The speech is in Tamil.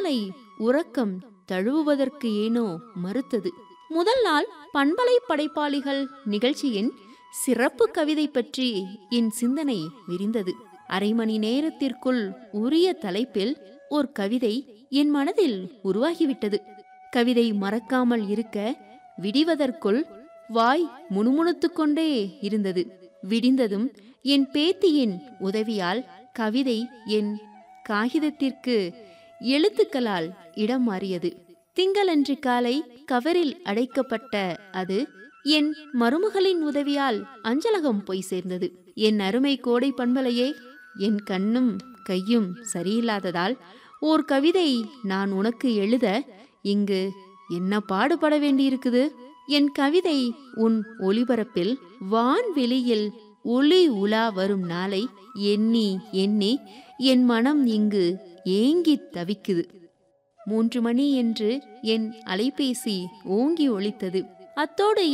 மாலை உறக்கம் தழுவுவதற்கு ஏனோ மறுத்தது முதல் நாள் பண்பலை படைப்பாளிகள் நிகழ்ச்சியின் சிறப்பு கவிதை பற்றி என் சிந்தனை விரிந்தது அரை மணி நேரத்திற்குள் உரிய தலைப்பில் ஒரு கவிதை என் மனதில் உருவாகிவிட்டது கவிதை மறக்காமல் இருக்க விடிவதற்குள் வாய் முணுமுணுத்துக் கொண்டே இருந்தது விடிந்ததும் என் பேத்தியின் உதவியால் கவிதை என் காகிதத்திற்கு எழுத்துக்களால் இடம் மாறியது திங்களன்று காலை கவரில் அடைக்கப்பட்ட அது என் மருமகளின் உதவியால் அஞ்சலகம் போய் சேர்ந்தது என் அருமை கோடை பண்பலையே என் கண்ணும் கையும் சரியில்லாததால் ஓர் கவிதை நான் உனக்கு எழுத இங்கு என்ன பாடுபட வேண்டியிருக்குது என் கவிதை உன் ஒளிபரப்பில் வான்வெளியில் ஒளி உலா வரும் நாளை எண்ணி எண்ணி என் மனம் இங்கு ஏங்கித் தவிக்குது மூன்று மணி என்று என் அலைபேசி ஓங்கி ஒலித்தது அத்தோடு